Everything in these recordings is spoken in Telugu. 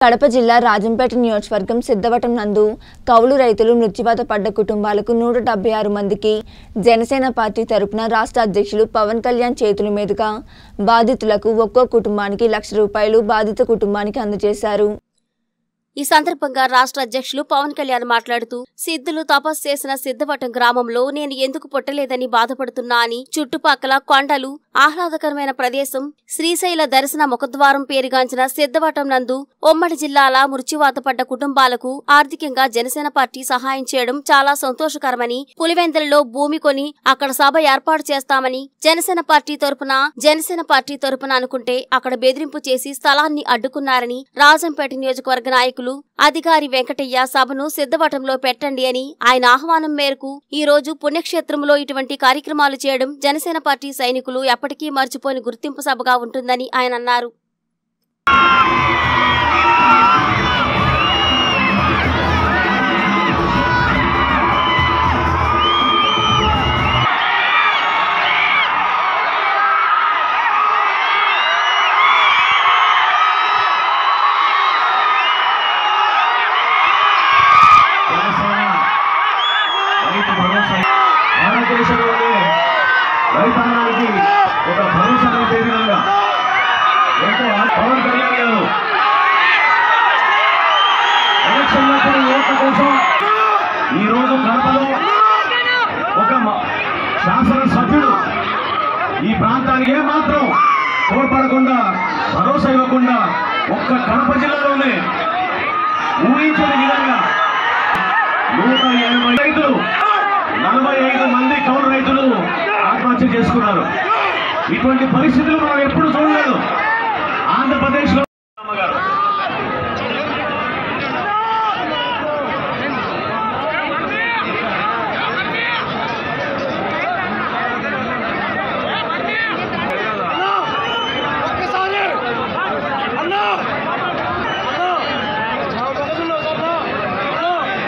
కడప జిల్లా రాజంపేట నియోజకవర్గం సిద్ధవటం నందు కౌలు రైతులు మృత్యువాత పడ్డ కుటుంబాలకు నూట డెబ్బై ఆరు మందికి జనసేన పార్టీ తరపున రాష్ట్ర అధ్యక్షులు పవన్ కళ్యాణ్ చేతుల మీదుగా బాధితులకు ఒక్కో కుటుంబానికి లక్ష రూపాయలు బాధిత కుటుంబానికి అందజేశారు ఈ సందర్భంగా రాష్ట్ర అధ్యక్షులు పవన్ కళ్యాణ్ మాట్లాడుతూ సిద్ధులు తపస్సు చేసిన సిద్ధవటం గ్రామంలో నేను ఎందుకు పుట్టలేదని బాధపడుతున్నా అని చుట్టుపక్కల కొండలు ఆహ్లాదకరమైన ప్రదేశం శ్రీశైల దర్శన ముఖద్వారం పేరుగాంచిన సిద్ధవటం నందు ఉమ్మడి జిల్లాల మృత్యువాత పడ్డ కుటుంబాలకు ఆర్థికంగా జనసేన పార్టీ సహాయం చేయడం చాలా సంతోషకరమని పులివెందులలో భూమి కొని అక్కడ సభ ఏర్పాటు చేస్తామని జనసేన పార్టీ తరపున జనసేన పార్టీ తరపున అనుకుంటే అక్కడ బెదిరింపు చేసి స్థలాన్ని అడ్డుకున్నారని రాజంపేట నియోజకవర్గ నాయకులు అధికారి వెంకటయ్య సభను సిద్ధవటంలో పెట్టండి అని ఆయన ఆహ్వానం మేరకు ఈ రోజు పుణ్యక్షేత్రంలో ఇటువంటి కార్యక్రమాలు చేయడం జనసేన పార్టీ సైనికులు ఎప్పటికీ మర్చిపోని గుర్తింపు సభగా ఉంటుందని ఆయన అన్నారు జనసేన రైతు భరోసా భారతదేశంలోనే రైతాంగానికి ఒక భరోసా కల్పే విధంగా ఎంతో పవన్ కళ్యాణ్ గారు ఎలక్షన్లప్పుడు ఓట్ల కోసం ఈ రోజు కడపలో ఒక మ- శాసనసభ్యుడు ఈ ప్రాంతానికి ఏమాత్రం తోడ్పడకుండా భరోసా ఇవ్వకుండా ఒక్క కడప జిల్లాలోనే ఊహించని విధంగా నూట ఎనభై రైతులు నలభై ఐదు మంది కౌలు రైతులు ఆత్మహత్య చేసుకున్నారు ఇటువంటి పరిస్థితులు మనం ఎప్పుడు చూడలేదు ఆంధ్రప్రదేశ్ లో ఒక్కసారి అన్నా అన్నా నా మొక్కజొన్న అన్నా అన్నా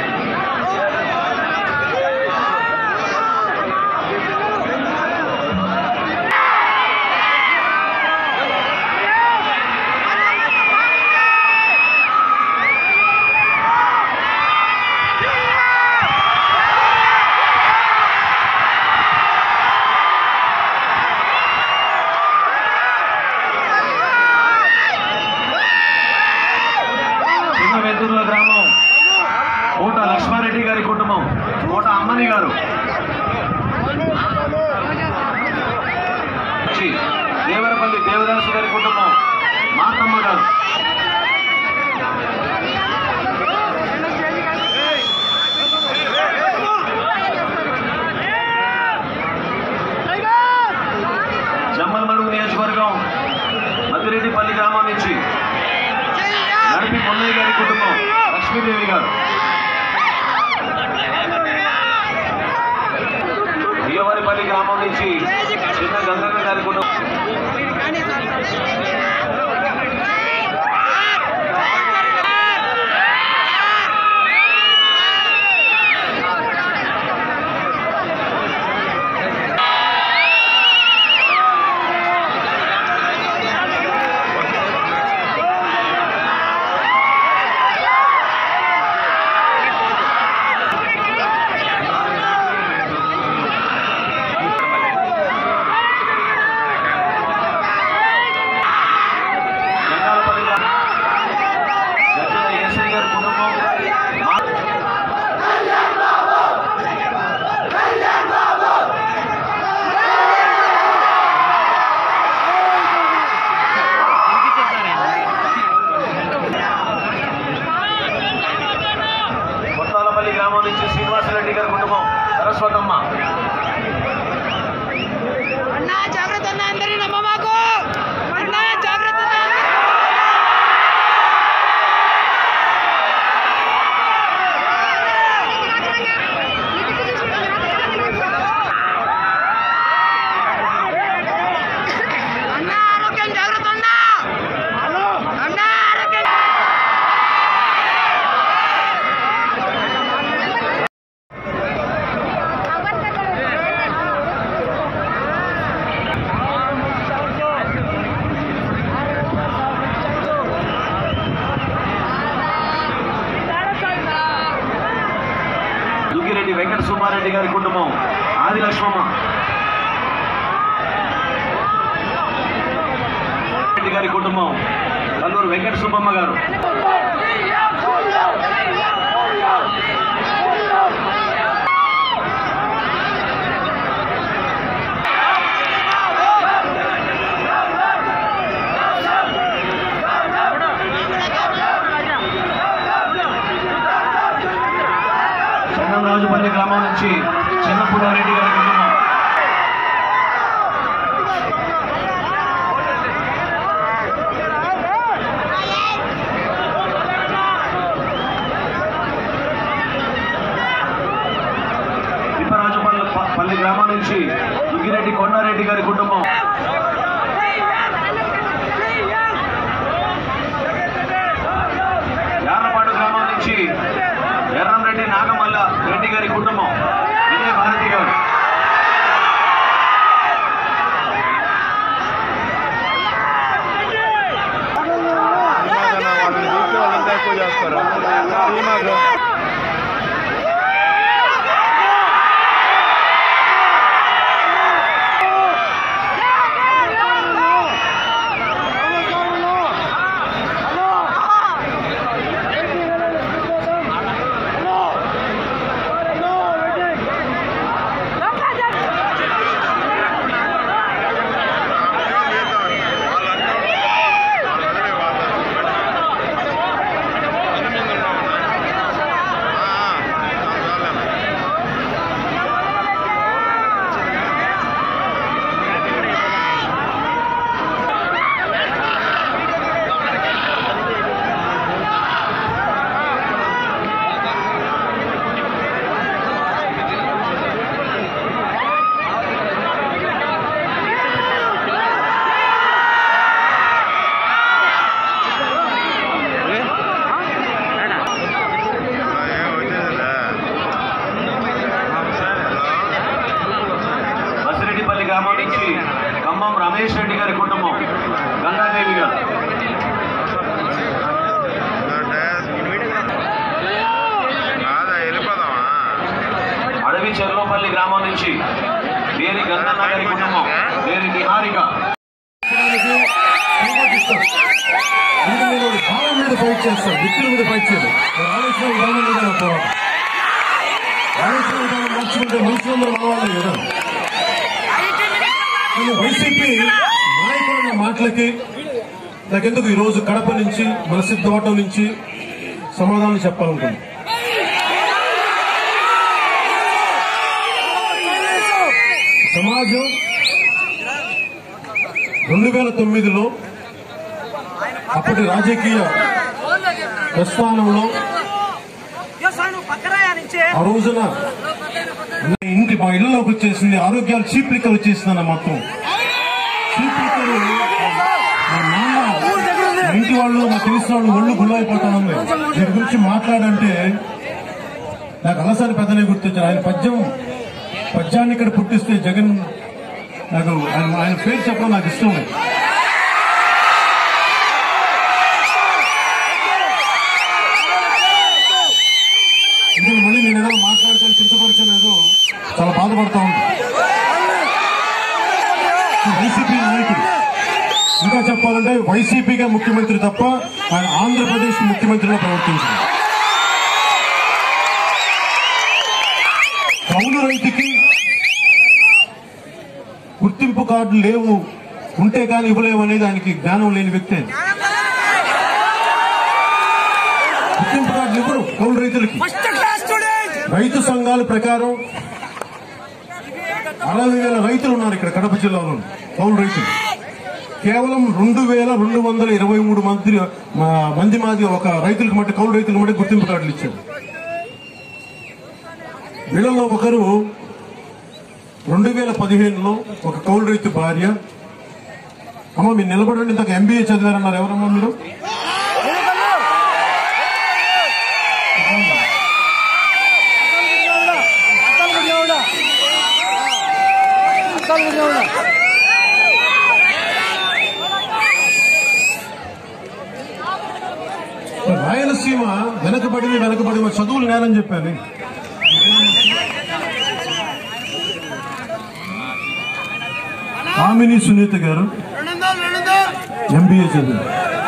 చిన్న వెందుర్ల గ్రామం కోట లక్ష్మారెడ్డి గారి కుటుంబం కోట అమ్మని గారు చి, దేవరపల్లి దేవదాసు గారి కుటుంబం మాతమ్మ గారు జమ్మలమడుగు నియోజకవర్గం మద్దిరెడ్డిపల్లి గ్రామం నుంచి నడిపి పొన్నయ్య గారి కుటుంబం లక్ష్మీదేవి గారు అయ్యవారిపల్లి గ్రామం నుంచి చిన్న గంగన్న గారి కుటుంబం జంగాలపల్లి గ్రామం గజ్జల ఏసై గారి కుటుంబం మా- కొత్తాలపల్లి గ్రామం నుంచి శ్రీనివాసరెడ్డి గారి కుటుంబం సరస్వతమ్మ అన్నా జాగ్రత్త అన్నా అందరి నమ్మ మాకు అన్నా జాగ్రత్త అన్నా ఆరోగ్యం జాగ్రత్త అన్నా అన్నా ఆరోగ్యం అవర్ సుబ్బారెడ్డి గారి కుటుంబం ఆది లక్ష్మమ్మ రెడ్డి గారి కుటుంబం కల్లూరు వెంకట సుబ్బమ్మ గారు చెన్నంరాజుపల్లి గ్రామం నుంచి చిన్నపుడారెడ్డి గారి కుటుంబం తిప్పరాజుపల్లి ప- పల్లి గ్రామం నుంచి దుగ్గిరెడ్డి కొండారెడ్డి గారి కుటుంబం యార్లపాడు గ్రామం నుంచి ఎర్రంరెడ్డి నాగమల్ల రెడ్డి గారి కుటుంబం విజయ భారతి గారు వాళ్ళని చూసి వాళ్ళంతా ఎక్కువ చేస్తారు ధీమాగా బసిరెడ్డిపల్లి గ్రామం నుంచి ఖమ్మం రమేష్ రెడ్డి గారి కుటుంబం గంగాదేవి గారు కాదా వెళ్ళిపోదామా అడవి చెర్లోపల్లి గ్రామం నుంచి వేరి గంగన్న గారి కుటుంబం వేరి నిహారిక ఎందుకంటే భావం మీద ఫైట్ చేస్తారు వ్యక్తుల మీద ఫైట్ చేయదు మరి ఆలోచన విధానం మీద నా పోరాటం ఆలోచన విధానం మార్చుకుంటే మనుషులందరూ మన వాళ్ళే కదా కానీ వైసీపీ నాయకుల మాటలకి నాకెందుకు ఈరోజు కడప నుంచి మన సిద్ధవటం నుంచి సమాధానం చెప్పాలనుకుంది సమాజం రెండు వేల తొమ్మిదిలో అప్పటి రాజకీయ ప్రస్థానంలో ఆ రోజున నా ఇంటి మా ఇళ్లలోకి వచ్చేసింది ఆరోగ్యాలు చీప్ లిక్కర్ వచ్చేసిందన్న మొత్తం చీప్ లిక్కర్ మా నాన్న మా ఇంటి వాళ్ళు మా తెలిసిన వాళ్ళు ఒళ్ళు గుళ్ళైపోతాను దీని గురించి మాట్లాడంటే నాకు అలసాని పెద్దనే గుర్తొచ్చారు ఆయన పద్యం పద్యాన్ని ఇక్కడ పుట్టిస్తే జగన్ నాకు ఆయన ఆయన పేరు చెప్పడం నాకు ఇష్టం లేదు ఇది మళ్ళీ నేను ఏదో మాట్లాడితే చింతపరిచాను ఏదో చాలా బాధపడతా ఉంటాను వైసీపీ నాయకుడు ఇంకా చెప్పాలంటే వైసీపీగా ముఖ్యమంత్రి తప్ప ఆయన ఆంధ్రప్రదేశ్ ముఖ్యమంత్రిగా ప్రవర్తించారు కౌలు రైతుకి గుర్తింపు కార్డు లేవు ఉంటే కానీ ఇవ్వలేవు అనేది ఆయనకి జ్ఞానం లేని వ్యక్తి ఆయన. గుర్తింపు కార్డులు ఇవ్వరు కౌలు రైతులకి రైతు సంఘాల ప్రకారం అరవై వేల రైతులు ఉన్నారు ఇక్కడ కడప జిల్లాలో కౌలు రైతులు కేవలం రెండు వేల రెండు వందల ఇరవై మూడు మంది మా- మంది మాది ఒక రైతులకు మట్టి కౌలు రైతులకు మట్టి గుర్తింపు కార్డులు ఇచ్చారు వీళ్ళలో ఒకరు రెండు వేల పదిహేనులో ఒక కౌలు రైతు భార్య అమ్మ మీరు నిలబడండి ఇంతకు ఎంబీఏ చదివారన్నారు ఎవరమ్మా మీరు రాయలసీమ వెనకబడింది వెనకబడి మా చదువులు నేరని చెప్పాను కామిని సునీత గారు ఎంబీఏ చదివి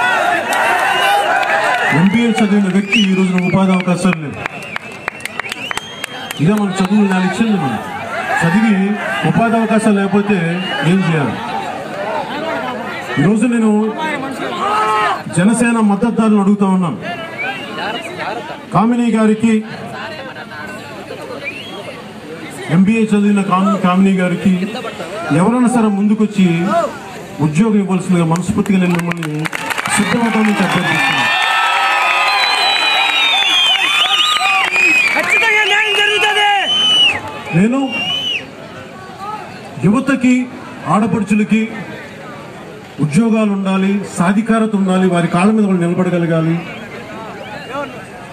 ఎంబీఏ చదివిన వ్యక్తి ఈ రోజున ఉపాధి అవకాశాలు లేవు ఇదే మన చదువు నాలుగు ఇచ్చింది మనం చదివి ఉపాధి అవకాశాలు లేకపోతే ఏం చేయాలి ఈరోజు నేను జనసేన మద్దతుదారులను అడుగుతా ఉన్నాను కామిని గారికి ఎంబీఏ చదివిన కామిని కామిని గారికి ఎవరైనా సరే ముందుకొచ్చి ఉద్యోగం ఇవ్వాల్సిందిగా మనస్ఫూర్తిగా నేను మిమ్మల్ని సిద్ధమవుతామని అభ్యర్థిస్తున్నాను ఖచ్చితంగా న్యాయం జరుగుతుంది నేను యువతకి ఆడపడుచులకి ఉద్యోగాలు ఉండాలి సాధికారత ఉండాలి వారి కాళ్ళ మీద వాళ్ళు నిలబడగలగాలి